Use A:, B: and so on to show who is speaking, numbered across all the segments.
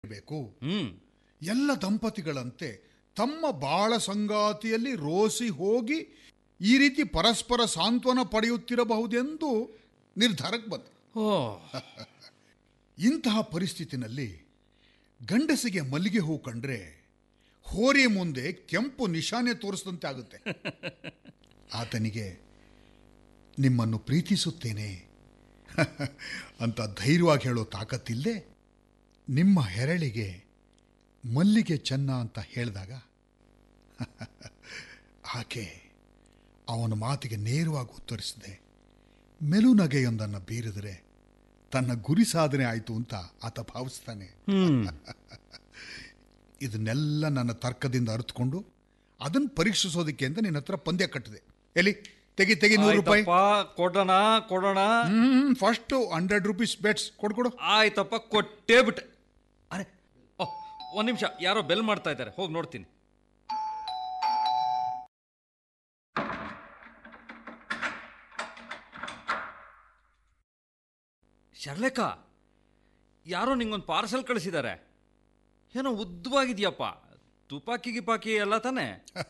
A: ಇರಬೇಕು
B: ಹ್ಮ್
A: ಎಲ್ಲ ದಂಪತಿಗಳಂತೆ ತಮ್ಮ ಬಾಳ ಸಂಗಾತಿಯಲ್ಲಿ ರೋಸಿ ಹೋಗಿ ಈ ರೀತಿ ಪರಸ್ಪರ ಸಾಂತ್ವನ ಪಡೆಯುತ್ತಿರಬಹುದೆಂದು ನಿರ್ಧಾರಕ್ಕೆ ಬಂದ
B: ಓ
A: ಇಂತಹ ಪರಿಸ್ಥಿತಿನಲ್ಲಿ ಗಂಡಸಿಗೆ ಮಲ್ಲಿಗೆ ಹೂ ಕಂಡ್ರೆ ಹೋರಿ ಮುಂದೆ ಕೆಂಪು ನಿಶಾನೆ ತೋರಿಸಿದಂತೆ ಆಗುತ್ತೆ ಆತನಿಗೆ ನಿಮ್ಮನ್ನು ಪ್ರೀತಿಸುತ್ತೇನೆ ಅಂತ ಧೈರ್ಯವಾಗಿ ಹೇಳೋ ತಾಕತ್ತಿಲ್ಲದೆ ನಿಮ್ಮ ಹೆರಳಿಗೆ ಮಲ್ಲಿಗೆ ಚೆನ್ನ ಅಂತ ಹೇಳಿದಾಗ ಆಕೆ ಅವನ ಮಾತಿಗೆ ನೇರವಾಗಿ ಉತ್ತರಿಸಿದೆ ಮೆಲುನಗೆಯೊಂದನ್ನು ಬೀರಿದರೆ ತನ್ನ ಗುರಿ ಸಾಧನೆ ಆಯಿತು ಅಂತ ಆತ ಭಾವಿಸ್ತಾನೆ
B: ಹ್ಮ್
A: ಇದನ್ನೆಲ್ಲ ನನ್ನ ತರ್ಕದಿಂದ ಅರ್ಥಕೊಂಡು ಅದನ್ನು ಪರೀಕ್ಷಿಸೋದಕ್ಕೆ ಅಂತ ನಿನ್ನ ಹತ್ರ ಪಂದ್ಯ ಕಟ್ಟಿದೆ ಎಲ್ಲಿ ತೆಗಿ ತೆಗಿ ನೂರು ರೂಪಾಯಿ
B: ಆಯ್ತಪ್ಪ ಕೊಡೋಣ ಕೊಡೋಣ
A: hmm first hundred rupees bets ಕೊಡ್ಕೊಡು
B: ಆಯ್ತಪ್ಪ ಕೊಟ್ಟೇ ಬಿಟ್ಟೆ ಅರೆ ಓ ಒಂದು ನಿಮಿಷ ಯಾರೋ ಬೆಲ್ ಮಾಡ್ತಾ ಇದ್ದಾರೆ ಹೋಗಿ ನೋಡ್ತೀನಿ ಶರ್ಲೇಖ ಯಾರೋ ನಿಂಗೊಂದು ಪಾರ್ಸೆಲ್ ಕಳಿಸಿದ್ದಾರೆ ಏನೋ ಉದ್ದವಾಗಿದೆಯಪ್ಪ ತುಪಾಕಿ ಗಿಪಾಕಿ ಎಲ್ಲ ತಾನೇ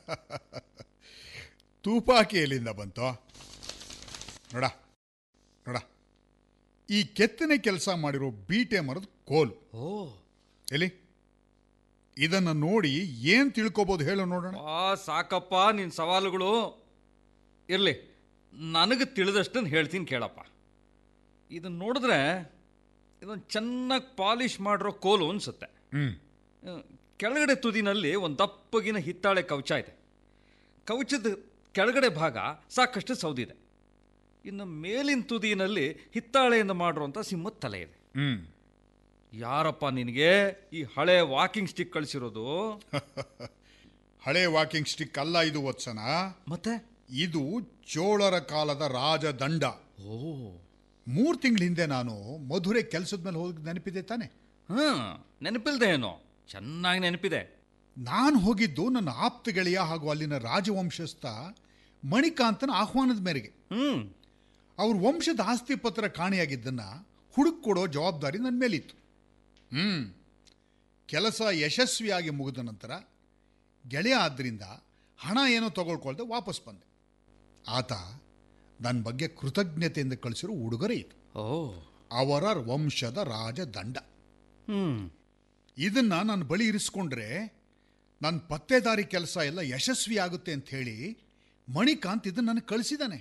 A: ತೂಪಾಕಿ ಎಲ್ಲಿಂದ ಬಂತು ನೋಡ ನೋಡ ಈ ಕೆತ್ತನೆ ಕೆಲಸ ಮಾಡಿರೋ ಬೀಟೆ ಮರದ ಕೋಲು
B: ಓ
A: ಎಲ್ಲಿ ಇದನ್ನು ನೋಡಿ ಏನು ತಿಳ್ಕೊಬೋದು ಹೇಳು ನೋಡೋಣ
B: ಆ ಸಾಕಪ್ಪ ನಿನ್ನ ಸವಾಲುಗಳು ಇರಲಿ ನನಗೆ ತಿಳಿದಷ್ಟನ್ನು ಹೇಳ್ತೀನಿ ಕೇಳಪ್ಪ ಇದನ್ನು ನೋಡಿದ್ರೆ ಇದೊಂದು ಚೆನ್ನಾಗಿ ಪಾಲಿಷ್ ಮಾಡಿರೋ ಕೋಲು ಅನಿಸುತ್ತೆ
A: ಹ್ಮ್
B: ಕೆಳಗಡೆ ತುದಿನಲ್ಲಿ ಒಂದು ದಪ್ಪಗಿನ ಹಿತ್ತಾಳೆ ಕವಚ ಇದೆ ಕವಚದ ಕೆಳಗಡೆ ಭಾಗ ಸಾಕಷ್ಟು ಸೌದಿದೆ ಇನ್ನು ಮೇಲಿನ ತುದಿನಲ್ಲಿ ಹಿತ್ತಾಳೆಯಿಂದ ಮಾಡಿರುವಂಥ ಸಿಂಹದ ತಲೆ ಇದೆ
A: ಹ್ಮ್
B: ಯಾರಪ್ಪ ನಿನಗೆ ಈ ಹಳೆ ವಾಕಿಂಗ್ ಸ್ಟಿಕ್ ಕಳಿಸಿರೋದು
A: ಹಳೆ ವಾಕಿಂಗ್ ಸ್ಟಿಕ್ ಅಲ್ಲ ಇದು ವತ್ಸನ
B: ಮತ್ತೆ
A: ಇದು ಚೋಳರ ಕಾಲದ ರಾಜದಂಡ
B: ಓ
A: ಮೂರು ತಿಂಗಳ ಹಿಂದೆ ನಾನು ಮಧುರೆ ಕೆಲಸದ ಮೇಲೆ ಹೋಗಿ ನೆನಪಿದೆ ತಾನೆ
B: ಹಾಂ ನೆನಪಿಲ್ದೆ ಏನೋ ಚೆನ್ನಾಗಿ ನೆನಪಿದೆ
A: ನಾನು ಹೋಗಿದ್ದು ನನ್ನ ಆಪ್ತ ಗೆಳೆಯ ಹಾಗೂ ಅಲ್ಲಿನ ರಾಜವಂಶಸ್ಥ ಮಣಿಕಾಂತನ ಆಹ್ವಾನದ ಮೇರೆಗೆ
B: ಹ್ಞೂ
A: ಅವ್ರ ವಂಶದ ಆಸ್ತಿ ಪತ್ರ ಕಾಣೆಯಾಗಿದ್ದನ್ನ ಹುಡುಕ್ ಕೊಡೋ ಜವಾಬ್ದಾರಿ ನನ್ನ ಮೇಲಿತ್ತು ಹ್ಮ್ ಕೆಲಸ ಯಶಸ್ವಿಯಾಗಿ ಮುಗಿದ ನಂತರ ಗೆಳೆಯ ಆದ್ದರಿಂದ ಹಣ ಏನೋ ತಗೊಳ್ಕೊಳ್ದೆ ವಾಪಸ್ ಬಂದೆ ಆತ ನನ್ನ ಬಗ್ಗೆ ಕೃತಜ್ಞತೆಯಿಂದ ಕಳಿಸಿರೋ ಉಡುಗೊರೆ ಇದು
B: ಓ
A: ಅವರ ವಂಶದ ರಾಜದಂಡ
B: ಹ್ಞೂ
A: ಇದನ್ನ ನನ್ನ ಬಳಿ ಇರಿಸ್ಕೊಂಡ್ರೆ ನನ್ನ ಪತ್ತೆದಾರಿ ಕೆಲಸ ಎಲ್ಲ ಯಶಸ್ವಿ ಆಗುತ್ತೆ ಅಂತ ಹೇಳಿ ಮಣಿಕಾಂತ್ ಇದನ್ನ ನನಗೆ ಕಳಿಸಿದ್ದಾನೆ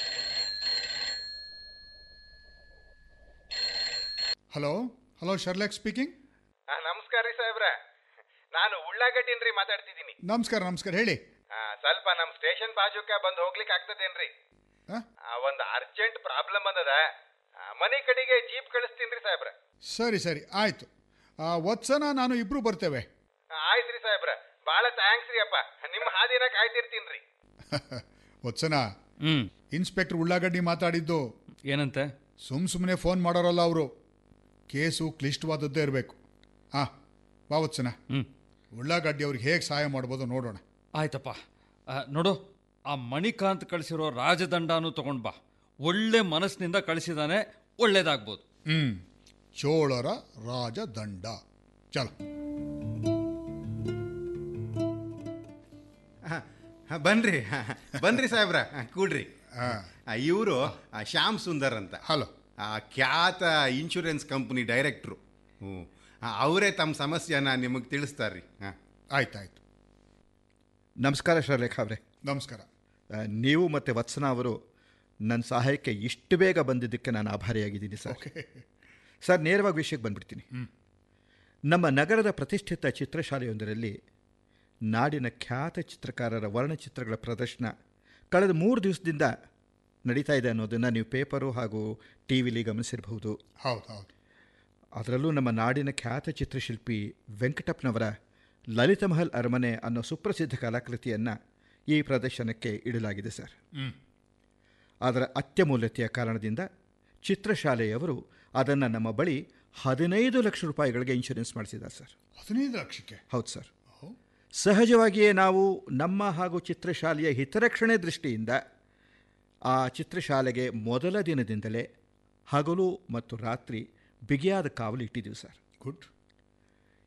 A: ಹಲೋ ಹಲೋ ಶರ್ಲೆಕ್ ಸ್ಪೀಕಿಂಗ್
C: ಆ, ನಮಸ್ಕಾರ ರೀ ಸಾಹೇಬ್ರೆ ನಾನು ಉಳ್ಳಾಗಡ್ಡಿನ್ರಿ ಮಾತಾಡ್ತಿದ್ದೀನಿ
A: ನಮಸ್ಕಾರ ನಮಸ್ಕಾರ ಹೇಳಿ
C: ಆ, ಸ್ವಲ್ಪ ನಮ್ಮ ಸ್ಟೇಷನ್ ಬಾಜುಕ ಬಂದು ಹೋಗ್ಲಿಕ್ಕೆ ಆಗ್ತದೇನ್ರಿ
A: ಆ?
C: ಆ, ಒಂದು ಅರ್ಜೆಂಟ್ ಪ್ರಾಬ್ಲಮ್ ಬಂದದ ಆ, ಮನೆ ಕಡೆಗೆ ಜೀಪ್ ಕಳಿಸ್ತೀನಿ ಸಾಹೇಬ್ರೆ
A: ಸರಿ ಸರಿ ಆಯ್ತು ಆ, ವತ್ಸನ ನಾನು ಇಬ್ರು ಬರ್ತೇವೆ
C: ಆ, ಆಯ್ತು ರೀ ಸಾಹೇಬ್ರೆ ಭಾಳ ಥ್ಯಾಂಕ್ಸ್ ರೀ ಅಪ್ಪ ನಿಮ್ಮ ಹಾದಿನ ಕಾಯ್ತಿರ್ತೀನಿ ರೀ
A: ವತ್ಸನ
B: ಹ್ಞೂ
A: ಇನ್ಸ್ಪೆಕ್ಟರ್ ಉಳ್ಳಾಗಡ್ಡಿ ಮಾತಾಡಿದ್ದು
B: ಏನಂತೆ
A: ಸುಮ್ ಸುಮ್ಮನೆ ಫೋನ್ ಮಾಡೋರಲ್ಲ ಅವರು ಕೇಸು ಕ್ಲಿಷ್ಟವಾದದ್ದೇ ಇರಬೇಕು ಹಾಂ ಬಾ ವತ್ಸನ
B: ಹ್ಞೂ
A: ಉಳ್ಳಾಗಡ್ಡಿ ಅವ್ರಿಗೆ ಹೇಗೆ ಸಹಾಯ ಮಾಡ್ಬೋದು ನೋಡೋಣ
B: ಆಯ್ತಪ್ಪ ಆ, ನೋಡು ಆ ಮಣಿಕಾಂತ್ ಕಳಿಸಿರೋ ರಾಜದಂಡನೂ ತಗೊಂಡು ಬಾ ಒಳ್ಳೆ ಮನಸ್ಸಿನಿಂದ ಕಳಿಸಿದಾನೆ ಒಳ್ಳೇದಾಗ್ಬೋದು
A: ಹ್ಮ್ ಚೋಳರ ರಾಜದಂಡ ಚಲ
D: ಹ, ಬನ್ರಿ ಹ, ಬನ್ರಿ ಸಾಹೇಬ್ರ ಹ, ಕೂಡ್ರಿ ಇವರು ಶ್ಯಾಮ್ ಸುಂದರ್ ಅಂತ
A: ಹಲೋ
D: ಆ, ಖ್ಯಾತ ಇನ್ಶೂರೆನ್ಸ್ ಕಂಪ್ನಿ ಡೈರೆಕ್ಟ್ರು ಹ್ಞೂ ಅವರೇ ತಮ್ಮ ಸಮಸ್ಯೆನ ನಿಮಗೆ ತಿಳಿಸ್ತಾರ್ರಿ ಹಾಂ
A: ಆಯ್ತಾಯ್ತು
E: ನಮಸ್ಕಾರ ಶರ್ಲೇಖ ಅವರೇ
A: ನಮಸ್ಕಾರ
E: ಆ, ನೀವು ಮತ್ತು ವತ್ಸನ ಅವರು ನನ್ನ ಸಹಾಯಕ್ಕೆ ಇಷ್ಟು ಬೇಗ ಬಂದಿದ್ದಕ್ಕೆ ನಾನು ಆಭಾರಿಯಾಗಿದ್ದೀನಿ ಸರ್ ಸರ್ ನೇರವಾಗಿ ವಿಷಯಕ್ಕೆ ಬಂದ್ಬಿಡ್ತೀನಿ ನಮ್ಮ ನಗರದ ಪ್ರತಿಷ್ಠಿತ ಚಿತ್ರಶಾಲೆಯೊಂದರಲ್ಲಿ ನಾಡಿನ ಖ್ಯಾತ ಚಿತ್ರಕಾರರ ವರ್ಣಚಿತ್ರಗಳ ಪ್ರದರ್ಶನ ಕಳೆದ ಮೂರು ದಿವಸದಿಂದ ನಡೀತಾ ಇದೆ ಅನ್ನೋದನ್ನು ನೀವು ಪೇಪರು ಹಾಗೂ ಟಿ ವಿಲಿ ಗಮನಿಸಿರಬಹುದು
A: ಹೌದು ಹೌದು
E: ಅದರಲ್ಲೂ ನಮ್ಮ ನಾಡಿನ ಖ್ಯಾತ ಚಿತ್ರಶಿಲ್ಪಿ ವೆಂಕಟಪ್ಪನವರ ಲಲಿತ ಮಹಲ್ ಅರಮನೆ ಅನ್ನೋ ಸುಪ್ರಸಿದ್ಧ ಕಲಾಕೃತಿಯನ್ನು ಈ ಪ್ರದರ್ಶನಕ್ಕೆ ಇಡಲಾಗಿದೆ ಸರ್ ಅದರ ಅತ್ಯಮೂಲ್ಯತೆಯ ಕಾರಣದಿಂದ ಚಿತ್ರಶಾಲೆಯವರು ಅದನ್ನು ನಮ್ಮ ಬಳಿ ಹದಿನೈದು ಲಕ್ಷ ರೂಪಾಯಿಗಳಿಗೆ ಇನ್ಶೂರೆನ್ಸ್ ಮಾಡಿಸಿದ್ದಾರೆ ಸರ್
A: ಹದಿನೈದು ಲಕ್ಷಕ್ಕೆ
E: ಹೌದು ಸರ್ ಸಹಜವಾಗಿಯೇ ನಾವು ನಮ್ಮ ಹಾಗೂ ಚಿತ್ರಶಾಲೆಯ ಹಿತರಕ್ಷಣೆ ದೃಷ್ಟಿಯಿಂದ ಆ ಚಿತ್ರಶಾಲೆಗೆ ಮೊದಲ ದಿನದಿಂದಲೇ ಹಗಲು ಮತ್ತು ರಾತ್ರಿ ಬಿಗಿಯಾದ ಕಾವಲು ಇಟ್ಟಿದ್ದೀವಿ ಸರ್
A: ಗುಡ್